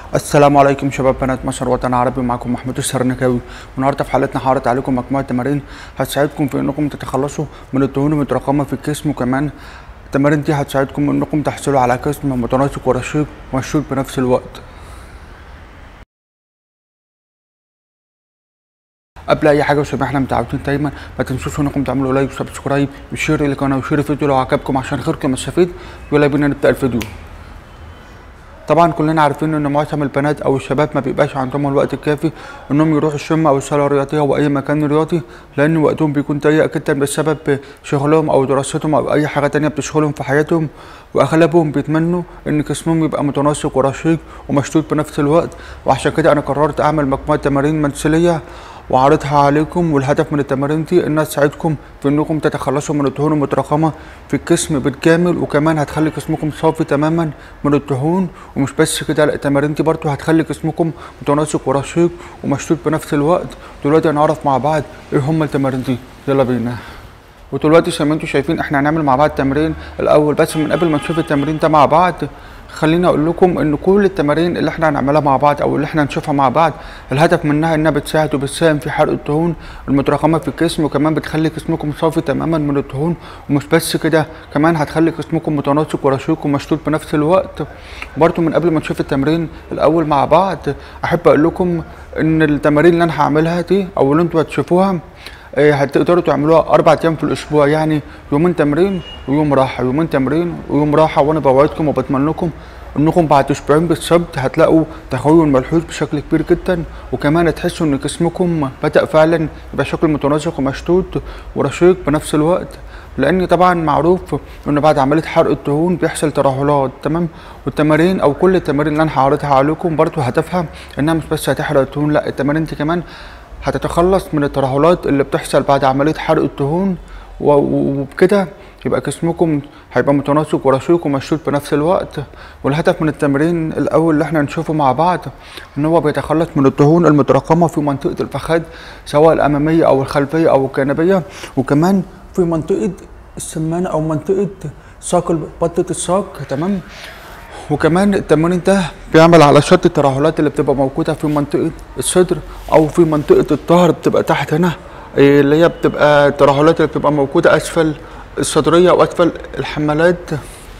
السلام عليكم شباب بنات مصر وطن عربي معكم محمود السرنكاوي والنهارده في حلقتنا هعرض عليكم مجموعه تمارين هتساعدكم في انكم تتخلصوا من الدهون المتراكمه في الجسم وكمان التمارين دي هتساعدكم انكم تحصلوا على جسم متناسق ورشيق ومشدود بنفس الوقت قبل اي حاجه وزي ما احنا متعودين دايما ما تنسوش انكم تعملوا لايك وسبسكرايب وشير للقناه وشير الفيديو لو عجبكم عشان غيركم يستفيد يلا بينا نبدا الفيديو طبعا كلنا عارفين ان معظم البنات او الشباب ما بيبقاش عندهم الوقت الكافي انهم يروحوا الجيم او الصاله الرياضيه او اي مكان رياضي لان وقتهم بيكون ضيق جدا بسبب شغلهم او دراستهم او اي حاجه تانية بتشغلهم في حياتهم واغلبهم بيتمنوا ان جسمهم يبقى متناسق ورشيق ومشدود بنفس الوقت وعشان كده انا قررت اعمل مجموعه تمارين منزليه وعرضها عليكم والهدف من التمارين دي انها تساعدكم في انكم تتخلصوا من الدهون المتراكمه في الجسم بالكامل وكمان هتخلي جسمكم صافي تماما من الدهون ومش بس كده لا التمارين دي برضه هتخلي جسمكم متناسق ورشيق ومشدود بنفس الوقت دلوقتي هنعرف مع بعض ايه هم التمارين دي يلا بينا ودلوقتي زي ما انتم شايفين احنا هنعمل مع بعض تمرين الاول بس من قبل ما نشوف التمرين ده مع بعض خليني اقول لكم ان كل التمارين اللي احنا هنعملها مع بعض او اللي احنا هنشوفها مع بعض الهدف منها انها بتساعد وبتساهم في حرق الدهون المتراكمه في الجسم وكمان بتخلي جسمكم صافي تماما من الدهون ومش بس كده كمان هتخلي جسمكم متناسق ورشيق ومشدود بنفس الوقت برضو من قبل ما نشوف التمرين الاول مع بعض احب اقول لكم ان التمارين اللي انا هعملها دي او اللي انتوا هتشوفوها هتقدروا تعملوها اربع ايام في الاسبوع يعني يومين تمرين ويوم راحه يومين تمرين ويوم راحه وانا بوعدكم وبتمنى لكم انكم بعد اسبوعين بالظبط هتلاقوا تغير ملحوظ بشكل كبير جدا وكمان هتحسوا ان جسمكم بدا فعلا يبقى شكل متناسق ومشدود ورشيق بنفس الوقت لان طبعا معروف ان بعد عمليه حرق الدهون بيحصل ترهلات تمام والتمارين او كل التمارين اللي انا هعرضها عليكم برضو هدفها انها مش بس هتحرق الدهون لا التمارين دي كمان هتتخلص من الترهلات اللي بتحصل بعد عمليه حرق الدهون وبكده يبقى جسمكم هيبقى متناسق ورشيق ومشدود بنفس الوقت والهدف من التمرين الاول اللي احنا نشوفه مع بعض ان هو بيتخلص من الدهون المتراكمه في منطقه الفخذ سواء الاماميه او الخلفيه او الجانبيه وكمان في منطقه السمانه او منطقه ساق بطه الساق تمام وكمان التمرين ده بيعمل على شد الترهلات اللي بتبقى موجوده في منطقه الصدر او في منطقه الظهر بتبقى تحت هنا اللي هي بتبقى الترهلات اللي بتبقى موجوده اسفل الصدريه او اسفل الحمالات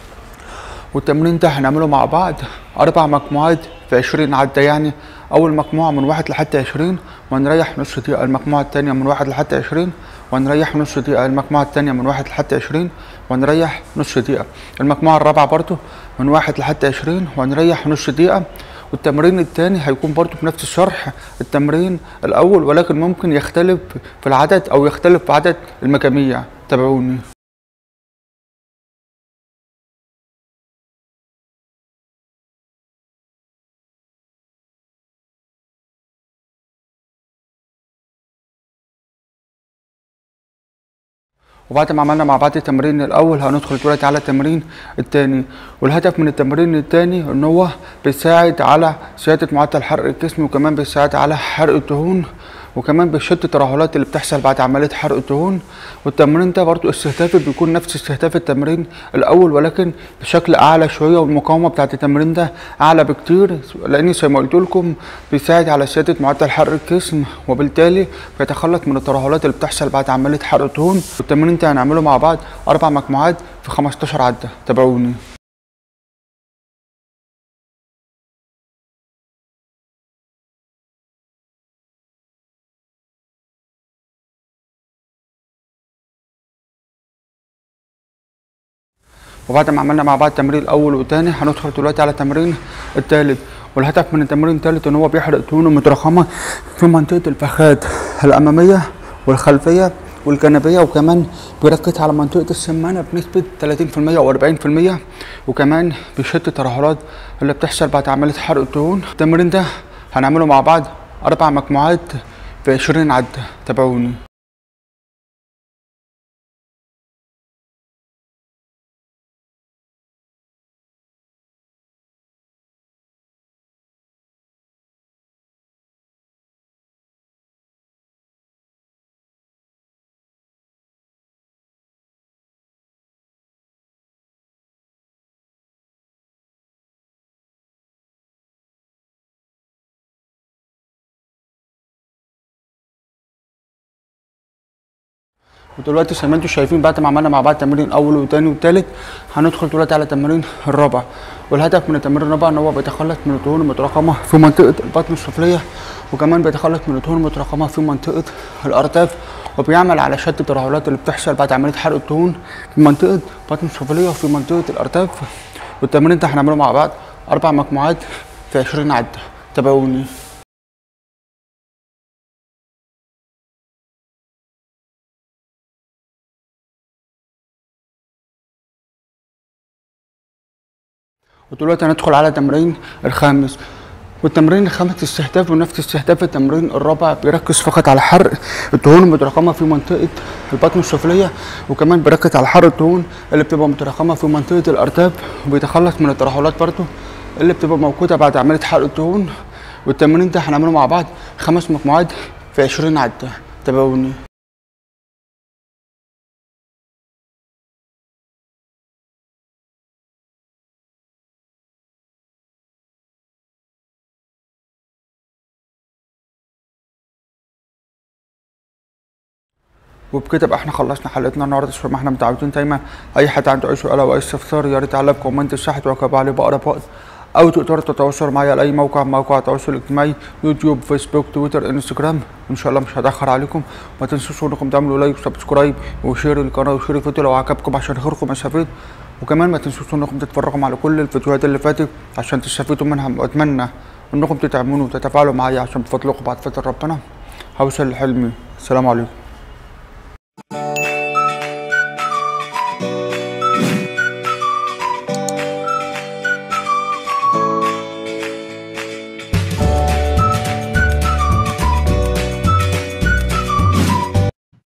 والتمرين ده هنعمله مع بعض اربع مجموعات في 20 عده يعني اول مجموعه من واحد لحد 20 وهنريح نص دقيقه المجموعه الثانيه من واحد لحد 20 وهنريح نص دقيقه المجموعه الثانيه من واحد لحد 20 وهنريح نص دقيقه المجموعه الرابعه برضو من واحد لحد 20 وهنريح نص دقيقه والتمرين الثاني هيكون برضو بنفس الشرح التمرين الاول ولكن ممكن يختلف في العدد او يختلف في عدد المجاميع تابعوني وبعد ما عملنا مع بعض التمرين الاول هندخل دلوقتي على التمرين الثاني والهدف من التمرين الثاني ان هو بيساعد على زياده معدل حرق الجسم وكمان بيساعد على حرق الدهون وكمان بيشد الترهلات اللي بتحصل بعد عمليه حرق الدهون والتمرين ده برضو استهدافه بيكون نفس استهداف التمرين الاول ولكن بشكل اعلى شويه والمقاومه بتاعت التمرين ده اعلى بكتير لاني زي ما قلت لكم بيساعد على زياده معدل حرق الجسم وبالتالي بيتخلص من الترهلات اللي بتحصل بعد عمليه حرق الدهون والتمرين ده هنعمله مع بعض اربع مجموعات في 15 عده تابعوني وبعد ما عملنا مع بعض التمرين الاول والثاني هندخل دلوقتي على التمرين الثالث والهدف من التمرين الثالث ان هو بيحرق دهون متراكمه في منطقه الفخذ الاماميه والخلفيه والجانبيه وكمان بيركز على منطقه السمانه بنسبه 30% او 40% وكمان بيشد الترهلات اللي بتحصل بعد عمليه حرق الدهون التمرين ده هنعمله مع بعض اربع مجموعات في 20 عده تابعوني ودلوقتي زي ما انتم شايفين بعد ما عملنا مع بعض تمرين اول وتاني وتالت هندخل دلوقتي على التمرين الرابع والهدف من التمرين الرابع ان هو بيتخلص من الدهون المتراكمه في منطقه البطن السفليه وكمان بيتخلص من الدهون المتراكمه في منطقه الارداف وبيعمل على شد الترهلات اللي بتحصل بعد عمليه حرق الدهون في منطقه البطن السفليه وفي منطقه الارداف والتمرين ده هنعمله مع بعض اربع مجموعات في 20 عده تابعوني ودلوقتي هندخل على تمرين الخامس والتمرين الخامس استهداف ونفس استهداف التمرين الرابع بيركز فقط على حرق الدهون المتراكمه في منطقه البطن السفليه وكمان بيركز على حرق الدهون اللي بتبقى متراكمه في منطقه الارتاب وبيتخلص من الترهلات برضه اللي بتبقى موجوده بعد عمليه حرق الدهون والتمرين ده هنعمله مع بعض خمس مجموعات في 20 عده تابعوني وبكده بقى احنا خلصنا حلقتنا النهارده زي ما احنا متعودين دايما اي حد عنده اي سؤال او اي استفسار يا ريت على كومنت تحت واجاوب عليه باقرب وقت او تقدروا تتواصلوا معايا على اي موقع موقع التواصل الاجتماعي يوتيوب فيسبوك تويتر انستجرام ان شاء الله مش هتاخر عليكم ما تنسوش انكم تعملوا لايك وسبسكرايب وشير القناه وشير الفيديو لو عجبكم عشان غيركم يستفيد وكمان ما تنسوش انكم تتفرجوا على كل الفيديوهات اللي فاتت عشان تستفيدوا منها واتمنى انكم تتعاملوا وتتفاعلوا معايا عشان بفضلكم بعد فتره ربنا هوصل لحلمي السلام عليكم